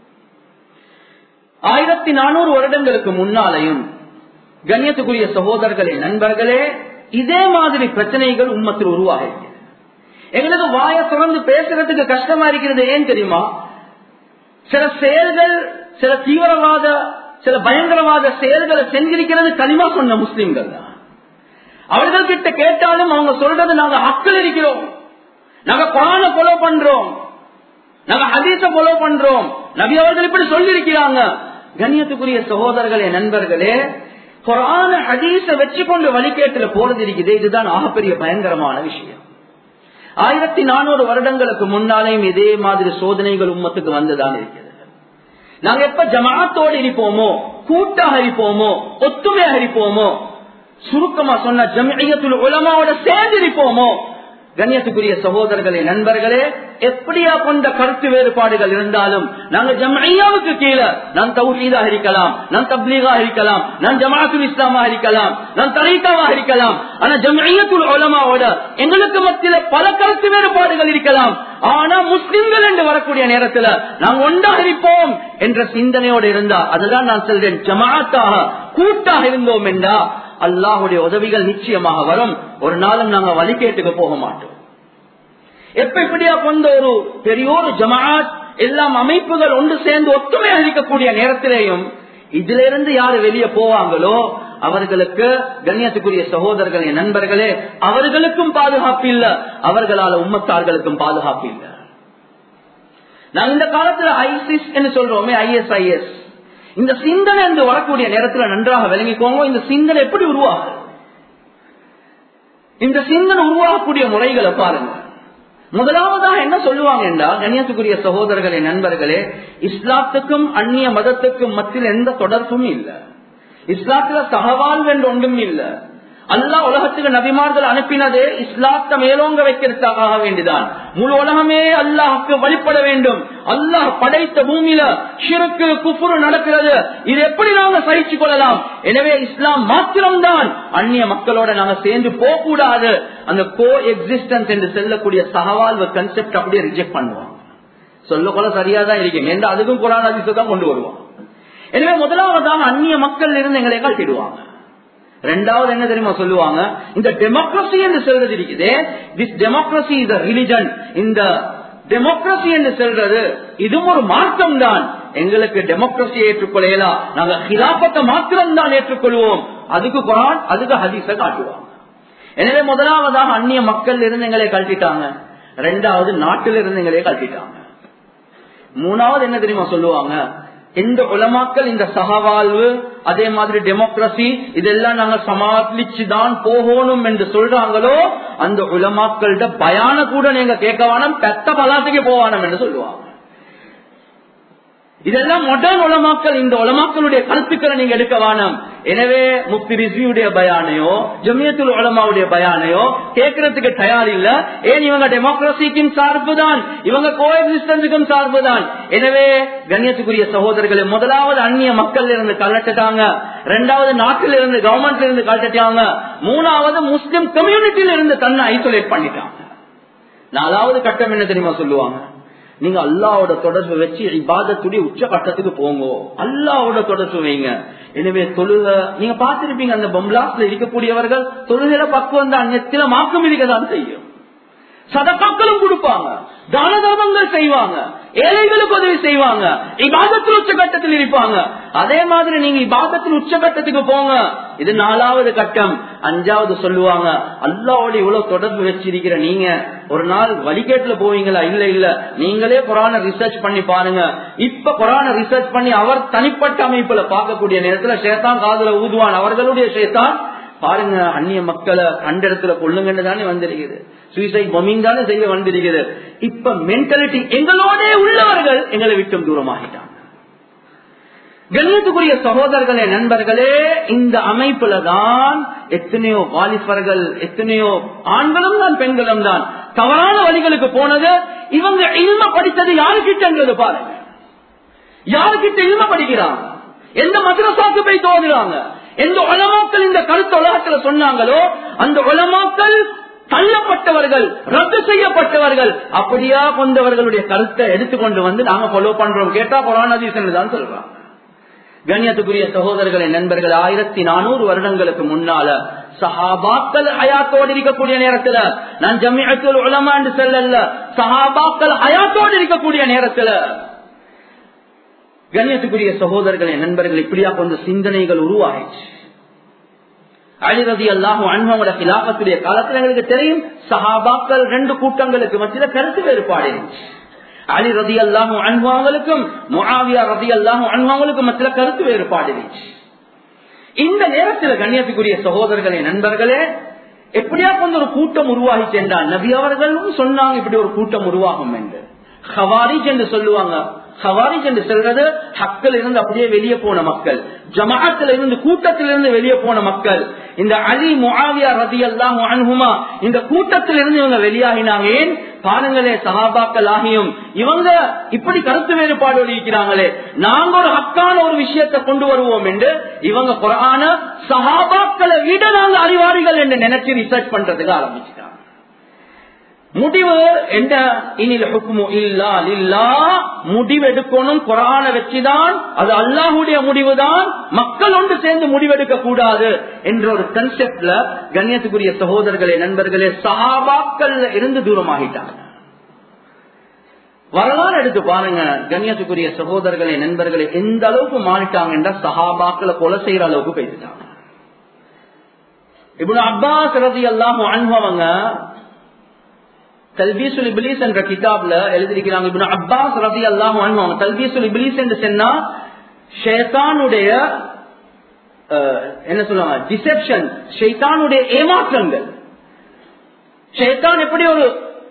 [SPEAKER 1] ஆயிரத்தி நானூறு வருடங்களுக்கு முன்னாலையும் கண்ணியத்துக்குரிய சகோதரர்களே நண்பர்களே இதே மாதிரி பிரச்சனைகள் உம்மத்தில் உருவாக எங்களுக்கு வாய திறந்து பேசுறதுக்கு கஷ்டமா இருக்கிறது ஏன் தெரியுமா சில செயல்கள் சில தீவிரவாத சில பயங்கரவாத செயல்களை செஞ்சிருக்கிறது களிமா சொன்ன முஸ்லிம்கள் தான் அவர்கள் கிட்ட கேட்டாலும் அவங்க சொல்றது நாங்க ஹக்கில் இருக்கிறோம் நாங்க குரான ஃபாலோ பண்றோம் நாங்க ஹதீஸ ஃபாலோ பண்றோம் நபி அவர்கள் இப்படி சொல்லி இருக்கிறாங்க கண்ணியத்துக்குரிய சகோதரர்களே நண்பர்களே குரான ஹதீஸ வச்சு கொண்டு வழிகேட்டுல போறது இருக்குது இதுதான் ஆகப்பெரிய பயங்கரமான விஷயம் ஆயிரத்தி நானூறு வருடங்களுக்கு முன்னாலேயும் இதே மாதிரி சோதனைகள் உம்மத்துக்கு வந்துதான் இருக்கிறது நாங்க எப்ப ஜமாத்தோடு இருப்போமோ கூட்டாக இருப்போமோ ஒத்துமையாக இருப்போமோ சுருக்கமா சொன்ன ஜமியத்துல் உலமாவோட சேர்ந்து இருப்போமோ கண்ணியத்துக்குரிய சகோதரர்களே நண்பர்களே எப்படியா கொண்ட கருத்து வேறுபாடுகள் இருந்தாலும் நாங்க ஜம்ஐயாவுக்கு கீழே நான் தௌஹீதாக இருக்கலாம் நான் தப்லீகாக இருக்கலாம் நான் ஜமாத்துல் இஸ்லாமாக இருக்கலாம் நான் தரீக்காவாக இருக்கலாம் ஆனா ஜம்ஐயத்துல் உலமாவோட எங்களுக்கு மத்தியில பல கருத்து வேறுபாடுகள் இருக்கலாம் ஆனா முஸ்லிம்கள் என்று வரக்கூடிய நேரத்துல நாங்க ஒன்றாக இருப்போம் என்ற சிந்தனையோடு இருந்தா அதுதான் நான் சொல்றேன் ஜமாத்தாக கூட்டாக இருந்தோம் என்றா அல்லாஹுடைய உதவிகள் நிச்சயமாக வரும் ஒரு நாளும் நாங்க வழிகேட்டுக்கு போக மாட்டோம் எப்ப இப்படியா கொண்ட ஒரு பெரிய ஒரு ஜமாத் எல்லாம் அமைப்புகள் ஒன்று சேர்ந்து ஒத்துமையாக இருக்கக்கூடிய நேரத்திலேயும் இதுல இருந்து யாரு வெளியே போவாங்களோ அவர்களுக்கு கண்ணியத்துக்குரிய சகோதரர்களே நண்பர்களே அவர்களுக்கும் பாதுகாப்பு இல்ல அவர்களால உம்மத்தார்களுக்கும் பாதுகாப்பு இல்ல நாங்க இந்த காலத்துல ஐசிஸ் என்று சொல்றோமே ஐஎஸ்ஐஎஸ் இந்த சிந்தனை என்று வரக்கூடிய நேரத்தில் நன்றாக விளங்கிக்கோங்க இந்த சிந்தனை எப்படி உருவாகுது இந்த சிந்தனை உருவாகக்கூடிய முறைகளை பாருங்க முதலாவதாக என்ன சொல்லுவாங்க என்றால் கண்ணியத்துக்குரிய சகோதரர்களே நண்பர்களே இஸ்லாத்துக்கும் அந்நிய மதத்துக்கும் மத்தியில் எந்த தொடர்பும் இல்லை இஸ்லாத்துல சகவாழ்வு என்று ஒன்றும் இல்லை அல்லாஹ் உலகத்துக்கு நபிமார்கள் அனுப்பினதே இஸ்லாத்த மேலோங்க வைக்கிறதுக்காக வேண்டிதான் முழு உலகமே அல்லாஹுக்கு வழிபட வேண்டும் அல்லாஹ் படைத்த பூமியில ஷிருக்கு குப்புரு நடக்கிறது இது எப்படி நாங்க சகிச்சு கொள்ளலாம் எனவே இஸ்லாம் மாத்திரம்தான் அந்நிய மக்களோட நாங்க சேர்ந்து போக கூடாது அந்த கோ எக்ஸிஸ்டன்ஸ் என்று செல்லக்கூடிய சகவாழ்வு கன்செப்ட் அப்படியே ரிஜெக்ட் பண்ணுவாங்க சொல்ல கொள்ள சரியா தான் இருக்கீங்க எந்த அதுக்கும் குரான் அதிசத்தை தான் கொண்டு வருவாங்க எனவே முதலாவதாக அந்நிய மக்கள் இருந்து எங்களை காட்டிடுவாங்க ரெண்டாவது என்ன தெரியுமா சொல்லுவாங்க இந்த டெமோக்ரஸி என்று சொல்றது இருக்குது திஸ் டெமோக்ரஸி இஸ் ரிலிஜன் இந்த டெமோக்ரஸி என்று சொல்றது இதுவும் ஒரு மார்க்கம் தான் எங்களுக்கு டெமோக்ரஸியை ஏற்றுக்கொள்ளலாம் நாங்க ஹிலாபத்தை மாத்திரம் தான் ஏற்றுக்கொள்வோம் அதுக்கு குரான் அதுக்கு ஹதீஸ காட்டுவாங்க எனவே முதலாவதாக அந்நிய மக்கள் இருந்து எங்களை கழட்டிட்டாங்க ரெண்டாவது நாட்டில் இருந்து எங்களே கழட்டிட்டாங்க மூணாவது என்ன தெரியுமா சொல்லுவாங்க எந்த உலமாக்கள் இந்த சகவாழ்வு அதே மாதிரி டெமோக்ரஸி இதெல்லாம் நாங்க சமாளிச்சு தான் போகணும் என்று சொல்றாங்களோ அந்த உலமாக்கள்கிட்ட பயான கூட நீங்க கேட்க வேணாம் பெத்த பலாத்துக்கு போவானம் என்று சொல்லுவாங்க இதெல்லாம் மொடர்ன் உலமாக்கள் இந்த உலமாக்களுடைய கருத்துக்களை நீங்க எடுக்க வேணாம் எனவே முப்தி ரிசியுடைய பயானையோ ஜமியத்துல் உலமாவுடைய பயானையோ கேட்கறதுக்கு தயார் இல்ல ஏன் இவங்க டெமோக்ரஸிக்கும் சார்பு தான் இவங்க கோ எக்ஸிஸ்டன்ஸுக்கும் சார்பு தான் எனவே கண்ணியத்துக்குரிய சகோதரர்களை முதலாவது அந்நிய மக்கள் இருந்து கலட்டுட்டாங்க ரெண்டாவது நாட்டில் இருந்து கவர்மெண்ட்ல இருந்து கலட்டுட்டாங்க மூணாவது முஸ்லிம் கம்யூனிட்டியில இருந்து தன்னை ஐசோலேட் பண்ணிட்டாங்க நாலாவது கட்டம் என்ன தெரியுமா சொல்லுவாங்க நீங்க அல்லாவோட தொடர்பு வச்சு இபாதத்துடைய உச்ச கட்டத்துக்கு போங்க அல்லாவோட தொடர்பு வைங்க எனவே தொழுக நீங்க பார்த்திருப்பீங்க அந்த பம்லாஸ்ல இருக்கக்கூடியவர்கள் தொழுகையில பக்குவம் தான் அந்நத்தில மாக்கம் இருக்கதான் செய்யும் சதக்காக்களும் கொடுப்பாங்க தான தர்மங்கள் செய்வாங்க ஏழைகளுக்கு உதவி செய்வாங்க இபாதத்தில் உச்சகட்டத்தில் இருப்பாங்க அதே மாதிரி நீங்க இபாதத்தில் உச்சகட்டத்துக்கு போங்க இது நாலாவது கட்டம் அஞ்சாவது சொல்லுவாங்க அல்லாவோட இவ்வளவு தொடர்பு வச்சிருக்கிற நீங்க ஒரு நாள் வழிகேட்டுல போவீங்களா இல்ல இல்ல நீங்களே குரான ரிசர்ச் பண்ணி பாருங்க இப்ப குரான ரிசர்ச் பண்ணி அவர் தனிப்பட்ட அமைப்புல பார்க்கக்கூடிய நேரத்துல சேத்தான் காதுல ஊதுவான் அவர்களுடைய சேத்தான் பாருங்க அந்நிய மக்களை கண்ட இடத்துல கொள்ளுங்கன்னு தானே வந்திருக்குது சூசைட் பொமிங் தானே செய்ய வந்திருக்குது இப்ப மென்டாலிட்டி எங்களோட உள்ளவர்கள் எங்களை விட்டும் தூரமாகிட்டாங்க கண்ணியத்துக்குரிய சகோதரர்களே நண்பர்களே இந்த அமைப்புல தான் எத்தனையோ வாலிபர்கள் எத்தனையோ ஆண்களும் தான் பெண்களும் தான் தவறான வழிகளுக்கு போனது இவங்க இல்ம படித்தது யாருக்கிட்டங்கிறது பாருங்க யாருக்கிட்ட இல்ம படிக்கிறாங்க எந்த மദ്രസാக்கு போய் தோதுறாங்க எந்த உலமாக்கள் இந்த கருத்து உலகத்துல சொன்னாங்களோ அந்த உலமாக்கள் தள்ளப்பட்டவர்கள் ரத்து செய்யப்பட்டவர்கள் அப்படியா கொண்டவர்களுடைய கருத்தை எடுத்துக்கொண்டு வந்து நாங்க ஃபாலோ பண்றோம் கேட்டா புராணதீசன் தான் சொல்றாங்க கண்ணியத்துக்குரிய சகோதரர்களை நண்பர்கள் ஆயிரத்தி நானூறு வருடங்களுக்கு முன்னால சஹாபாக்கள் ஹயாத்தோடு இருக்கக்கூடிய நேரத்துல நான் ஜமியத்துல் உலமா என்று சொல்லல சஹாபாக்கள் ஹயாத்தோடு இருக்கக்கூடிய நேரத்துல கண்ணியத்துக்குரிய சகோதரர்களை நண்பர்கள் இப்படியா கொஞ்சம் சிந்தனைகள் உருவாயிடுச்சு அழிரதி அல்லாஹ் அன்மோட கிலாபத்துடைய காலத்துல எங்களுக்கு தெரியும் சஹாபாக்கள் ரெண்டு கூட்டங்களுக்கு மத்தியில கருத்து வேறுபாடு இருந்துச்சு அலி ரதி அல்லாஹு அன்பாங்களுக்கும் முகாவியா ரதி அல்லாஹு அன்பாங்களுக்கும் மத்தியில கருத்து வேறுபாடு இருந்துச்சு இந்த நேரத்தில் கண்ணியத்துக்குரிய சகோதரர்களே நண்பர்களே எப்படியா கொஞ்சம் ஒரு கூட்டம் உருவாகிச்சு என்றால் நபி அவர்களும் சொன்னாங்க இப்படி ஒரு கூட்டம் உருவாகும் என்று ஹவாரிஜ் என்று சொல்லுவாங்க ஹவாரிஜ் என்று சொல்றது ஹக்கில் இருந்து அப்படியே வெளியே போன மக்கள் ஜமாத்தில் இருந்து கூட்டத்திலிருந்து வெளியே போன மக்கள் இந்த அலி முஆவியா ரதி அல்லாஹு அன்ஹுமா இந்த கூட்டத்திலிருந்து இவங்க வெளியாகினாங்க ஏன் பாருங்களே சகாபாக்கள் ஆகியும் இவங்க இப்படி கருத்து வேறுபாடு இருக்கிறாங்களே நாங்க ஒரு ஹக்கான ஒரு விஷயத்தை கொண்டு வருவோம் என்று இவங்க குரான சகாபாக்களை விட நாங்க அறிவாளிகள் என்று நினைச்சு ரிசர்ச் பண்றதுக்கு ஆரம்பிச்சுட்டாங்க முடிவு என்ன இனில் ஹுக்மு இல்லா இல்லா முடிவெடுக்கணும் குரான வச்சுதான் அது அல்லாஹுடைய முடிவுதான் மக்கள் ஒன்று சேர்ந்து முடிவெடுக்க கூடாது என்ற ஒரு கன்செப்ட்ல கண்ணியத்துக்குரிய சகோதரர்களே நண்பர்களே சஹாபாக்கள் இருந்து தூரமாகிட்டாங்க வரலாறு எடுத்து பாருங்க கண்ணியத்துக்குரிய சகோதரர்களே நண்பர்களே எந்த அளவுக்கு மாறிட்டாங்க என்றா சஹாபாக்களை கொலை செய்யற அளவுக்கு பேசிட்டாங்க இப்படி அப்பாஸ் ரதி எல்லாம் அனுபவங்க தல்பீசுல் இபிலிஸ் என்ற கிதாப்ல எழுதியிருக்கிறாங்க இப்ப அப்பாஸ் ரவி அல்லாஹ் அனுபவம் தல்பீசுல் இபிலிஸ் என்று சொன்னா ஷேத்தானுடைய என்ன சொல்லுவாங்க டிசெப்ஷன் ஷைத்தானுடைய ஏமாற்றங்கள் ஷேத்தான் எப்படி ஒரு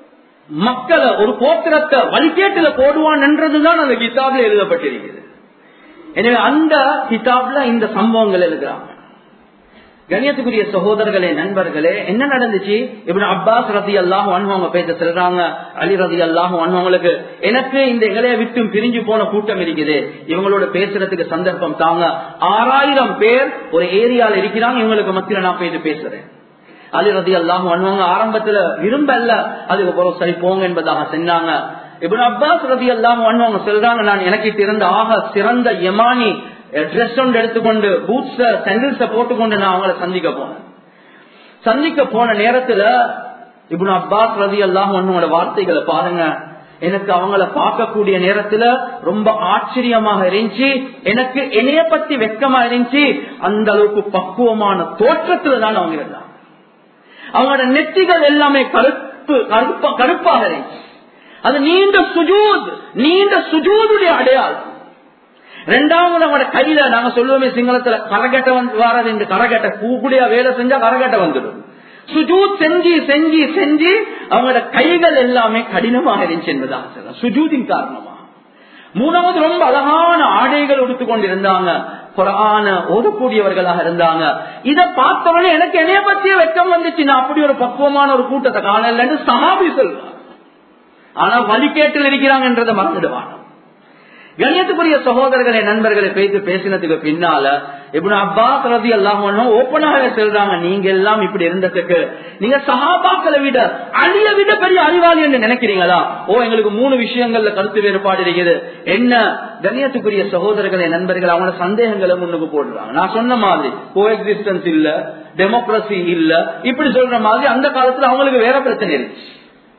[SPEAKER 1] மக்களை ஒரு கோத்திரத்தை வழிகேட்டுல போடுவான் என்றதுதான் அந்த கிதாப்ல எழுதப்பட்டிருக்கிறது எனவே அந்த கிதாப்ல இந்த சம்பவங்கள் எழுதுறாங்க கணியத்துக்குரிய சகோதரர்களே நண்பர்களே என்ன நடந்துச்சு இப்படி அப்பாஸ் ரதி அல்லாஹும் அனுபவங்க பேச சொல்றாங்க அலி ரதி அல்லாஹும் அனுபவங்களுக்கு எனக்கு இந்த இளைய விட்டும் பிரிஞ்சு போன கூட்டம் இருக்குது இவங்களோட பேசுறதுக்கு சந்தர்ப்பம் தாங்க ஆறாயிரம் பேர் ஒரு ஏரியால இருக்கிறாங்க இவங்களுக்கு மத்தியில நான் போயிட்டு பேசுறேன் அலி ரதி அல்லாஹும் அனுபவங்க ஆரம்பத்துல விரும்பல அதுக்கப்புறம் சரி போங்க என்பதாக சொன்னாங்க இப்படி அப்பாஸ் ரதி அல்லாஹும் அனுபவங்க சொல்றாங்க நான் எனக்கு இருந்த ஆக சிறந்த யமானி ட்ரெஸ் ஒன்று எடுத்துக்கொண்டு பூட்ஸ் செண்டில்ஸ போட்டுக்கொண்டு நான் அவங்கள சந்திக்க போனேன் சந்திக்க போன நேரத்துல இப்னு அப்பாஸ் ரதி அல்லாஹ் உன்னோட வார்த்தைகளை பாருங்க எனக்கு அவங்கள பார்க்கக்கூடிய நேரத்துல ரொம்ப ஆச்சரியமாக இருந்துச்சு எனக்கு என்னைய பத்தி வெக்கமா இருந்துச்சு அந்த அளவுக்கு பக்குவமான தோற்றத்துல தான் அவங்க இருந்தாங்க அவங்களோட நெத்திகள் எல்லாமே கருப்பு கருப்பா கருப்பாக இருந்துச்சு அது நீண்ட சுஜூத் நீண்ட சுஜூதுடைய அடையாளம் ரெண்டாவது அவங்களோட கையில நாங்க சொல்லுவோமே சிங்களத்துல கரகட்ட வந்து வராது இந்த கரகட்ட கூக்குடியா வேலை செஞ்சா கரகட்ட வந்துடும் சுஜூத் செஞ்சு செஞ்சு செஞ்சு அவங்களோட கைகள் எல்லாமே கடினமாக இருந்துச்சு என்பதாக சொல்லலாம் சுஜூதின் காரணமா மூணாவது ரொம்ப அழகான ஆடைகள் உடுத்துக்கொண்டு இருந்தாங்க குரான ஓதக்கூடியவர்களாக இருந்தாங்க இதை பார்த்தவொடனே எனக்கு என்னைய பத்திய வெக்கம் வந்துச்சு நான் அப்படி ஒரு பக்குவமான ஒரு கூட்டத்தை காணலன்னு சஹாபி சொல்றாங்க ஆனா வழிகேட்டில் இருக்கிறாங்கன்றதை மறந்துடுவாங்க கண்ணியத்துக்குரிய சகோதரர்களை நண்பர்களை பேசி பேசினதுக்கு பின்னால இப்படி அப்பாஸ் ரதி எல்லாம் ஓப்பனாக சொல்றாங்க நீங்க எல்லாம் இப்படி இருந்ததுக்கு நீங்க சஹாபாக்களை விட அழிய விட பெரிய அறிவாளி என்று நினைக்கிறீங்களா ஓ எங்களுக்கு மூணு விஷயங்கள்ல கருத்து வேறுபாடு இருக்குது என்ன கண்ணியத்துக்குரிய சகோதரர்களை நண்பர்கள் அவங்களோட சந்தேகங்களை முன்னுக்கு போடுறாங்க நான் சொன்ன மாதிரி கோ எக்ஸிஸ்டன்ஸ் இல்ல டெமோக்ரஸி இல்ல இப்படி சொல்ற மாதிரி அந்த காலத்துல அவங்களுக்கு வேற பிரச்சனை இருந்துச்சு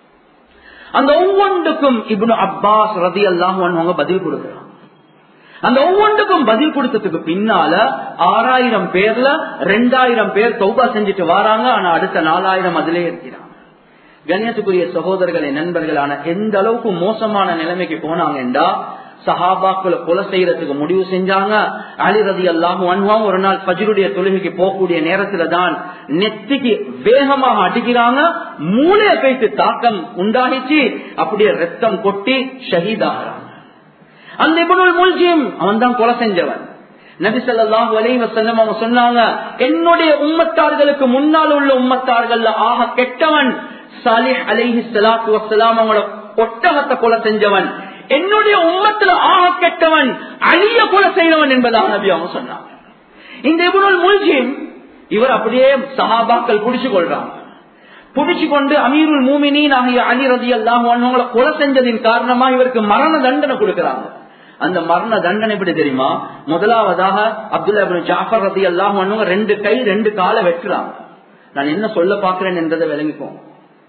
[SPEAKER 1] அந்த ஒவ்வொன்றுக்கும் இப்னு அப்பாஸ் ரதி எல்லாம் அவங்க பதில் கொடுக்கிறாங்க அந்த ஒவ்வொன்றுக்கும் பதில் கொடுத்ததுக்கு பின்னால ஆறாயிரம் பேர்ல ரெண்டாயிரம் பேர் தௌபா செஞ்சுட்டு வராங்க ஆனா அடுத்த நாலாயிரம் அதிலே இருக்கிறாங்க கண்ணியத்துக்குரிய சகோதரர்களை நண்பர்களான எந்த அளவுக்கு மோசமான நிலைமைக்கு போனாங்கன்றா சஹாபாக்களை கொலை செய்யறதுக்கு முடிவு செஞ்சாங்க அலி ரதி அல்லாஹும் ஒரு நாள் பஜருடைய தொழுகைக்கு போகக்கூடிய நேரத்துல தான் நெத்திக்கு வேகமாக அடிக்கிறாங்க மூளைய பேச்சு தாக்கம் உண்டாகிச்சு அப்படியே ரத்தம் கொட்டி ஷஹீதாகிறாங்க அந்த இபனுல் முல்ஜிம் அவன் தான் கொலை செஞ்சவன் நபி சொல்லாஹு அலைவசல்லம் அவங்க சொன்னாங்க என்னுடைய உம்மத்தார்களுக்கு முன்னால் உள்ள உம்மத்தார்கள் ஆக கெட்டவன் சாலிஹ் அலைஹி சலாத்து வசலாம் அவங்களோட ஒட்டகத்தை கொலை செஞ்சவன் என்னுடைய உம்மத்துல ஆக கெட்டவன் அழிய கொலை செய்தவன் என்பதாக நபி அவங்க சொன்னாங்க இந்த இபுனுல் முல்ஜிம் இவர் அப்படியே சஹாபாக்கள் புடிச்சு கொள்றாங்க புடிச்சு கொண்டு அமீருல் மூமினின் ஆகிய அலி ரதி அல்லாஹ் அவங்களை கொலை செஞ்சதின் காரணமா இவருக்கு மரண தண்டனை கொடுக்கறாங்க அந்த மரண தண்டனை எப்படி தெரியுமா முதலாவதாக அப்துல்லா இப்னு ஜாஃபர் ரதி அல்லாஹ் ரெண்டு கை ரெண்டு காலை வெட்டுறாங்க நான் என்ன சொல்ல பாக்குறேன் என்றதை விளங்கிப்போம்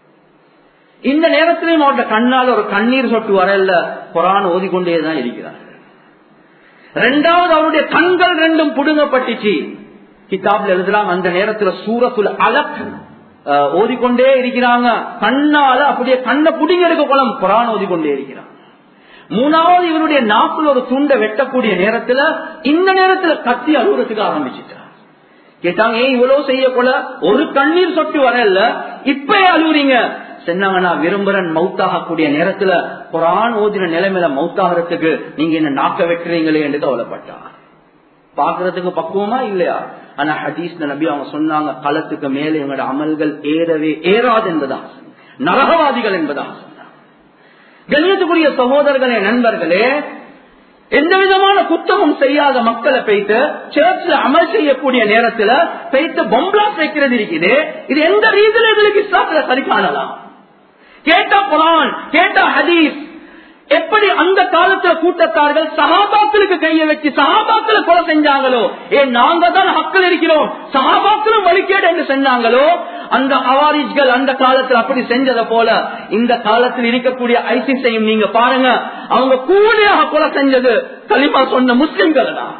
[SPEAKER 1] இந்த நேரத்திலையும் அவருடைய கண்ணால் ஒரு கண்ணீர் சொட்டு வரல குரான் ஓதிக்கொண்டேதான் இருக்கிறார் ரெண்டாவது அவருடைய கண்கள் ரெண்டும் புடுங்கப்பட்டுச்சு கிதாப்ல எழுதுறாங்க அந்த நேரத்துல சூரத்துல அலக் அஹ், ஓதிக்கொண்டே இருக்கிறாங்க கண்ணால அப்படியே கண்ணை புடிங்க எடுக்க குளம் குரான் ஓதிக்கொண்டே இருக்கிறாங்க மூணாவது இவருடைய நாக்குல ஒரு துண்டை வெட்டக்கூடிய நேரத்துல இந்த நேரத்துல கத்தி அழுகுறதுக்கு ஆரம்பிச்சுட்டார் கேட்டாங்க ஏன் இவ்வளவு செய்ய போல ஒரு கண்ணீர் சொட்டு வரல இப்ப அழுகுறீங்க சொன்னாங்க நான் விரும்புறேன் மவுத்தாகக்கூடிய நேரத்துல குரான் ஓதின நிலைமையில மவுத்தாகிறதுக்கு நீங்க என்ன நாக்க வெட்டுறீங்களே என்று கவலைப்பட்டார் பாக்குறதுக்கு பக்குவமா இல்லையா ஆனா ஹதீஸ் நபி அவங்க சொன்னாங்க களத்துக்கு மேலே இவங்களோட அமல்கள் ஏறவே ஏறாது என்பதான் நரகவாதிகள் என்பதான் சொன்னாங்க கண்ணியத்துக்குரிய சகோதரர்களே நண்பர்களே எந்த விதமான குத்தமும் செய்யாத மக்களை பெய்த்து சேர்ச்ல அமல் செய்யக்கூடிய நேரத்துல பெய்த்து பொம்பளாஸ் வைக்கிறது இருக்குது இது எந்த ரீதியில எங்களுக்கு இஸ்லாத்துல சரி காணலாம் கேட்டா குரான் கேட்டா ஹதீஸ் எப்படி அந்த காலத்துல கூட்டத்தார்கள் சகாபாக்களுக்கு கையை வச்சு சகாபாக்களை கொலை செஞ்சாங்களோ ஏன் நாங்க தான் ஹக்கள் இருக்கிறோம் சகாபாக்களும் வழிகேடு என்று சொன்னாங்களோ அந்த ஹவாரிஜ்கள் அந்த காலத்துல அப்படி செஞ்சதை போல இந்த காலத்தில் இருக்கக்கூடிய ஐசிஸையும் நீங்க பாருங்க அவங்க கூலியாக கொலை செஞ்சது கலிமா சொன்ன முஸ்லிம்களை தான்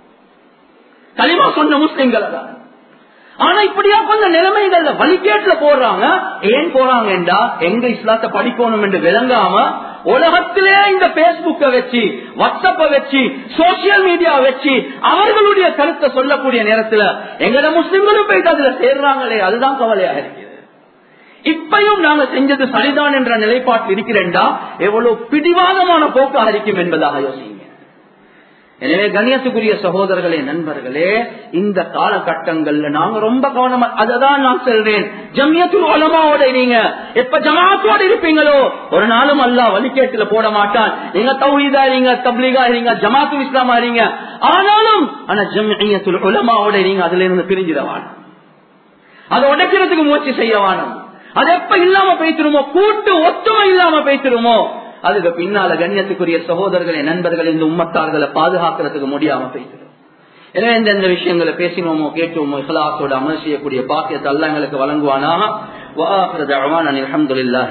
[SPEAKER 1] கலிமா சொன்ன முஸ்லிம்களை தான் ஆனா இப்படியா கொஞ்சம் நிலைமைகள்ல வழிகேட்டுல போடுறாங்க ஏன் போறாங்கன்றா எங்க இஸ்லாத்தை படிக்கணும் என்று விளங்காம உலகத்திலே இந்த பேஸ்புக்க வச்சு வாட்ஸ்அப்ப வச்சு சோசியல் மீடியா வச்சு அவர்களுடைய கருத்தை சொல்லக்கூடிய நேரத்துல எங்கட முஸ்லிம்களும் போயிட்டு அதுல சேர்றாங்களே அதுதான் கவலையாக இருக்குது இப்பையும் நாங்க செஞ்சது சரிதான் என்ற நிலைப்பாட்டில் இருக்கிறேன்டா எவ்வளவு பிடிவாதமான போக்காக இருக்கும் என்பதாக யோசிங்க எனவே கணியத்துக்குரிய சகோதரர்களே நண்பர்களே இந்த காலகட்டங்கள்ல நாங்க ரொம்ப கவனமா அததான் நான் சொல்றேன் ஜமியத்துல் உலமாவோட நீங்க எப்ப ஜமாத்தோட இருப்பீங்களோ ஒரு நாளும் அல்ல வழிகேட்டுல போட மாட்டான் நீங்க தௌஹீதா இருங்க தப்லீகா இருங்க ஜமாத்து இஸ்லாமா இருங்க ஆனாலும் ஆனா ஜமியத்துல் உலமாவோட நீங்க அதுல இருந்து பிரிஞ்சிடவான் அதை உடைக்கிறதுக்கு முயற்சி செய்யவானும் அது எப்ப இல்லாம பேசிருமோ கூட்டு ஒத்துமை இல்லாம பேசிருமோ அதுக்கு பின்னால கண்ணியத்துக்குரிய சகோதரர்களை நண்பர்கள் இந்த உம்மத்தார்களை பாதுகாக்கிறதுக்கு முடியாம பேசிடும் எனவே எந்தெந்த விஷயங்களை பேசினோமோ கேட்டோமோ இஹலாசோட அமல் செய்யக்கூடிய பாக்கியத்தை அல்ல எங்களுக்கு வழங்குவானா அலமதுல்லா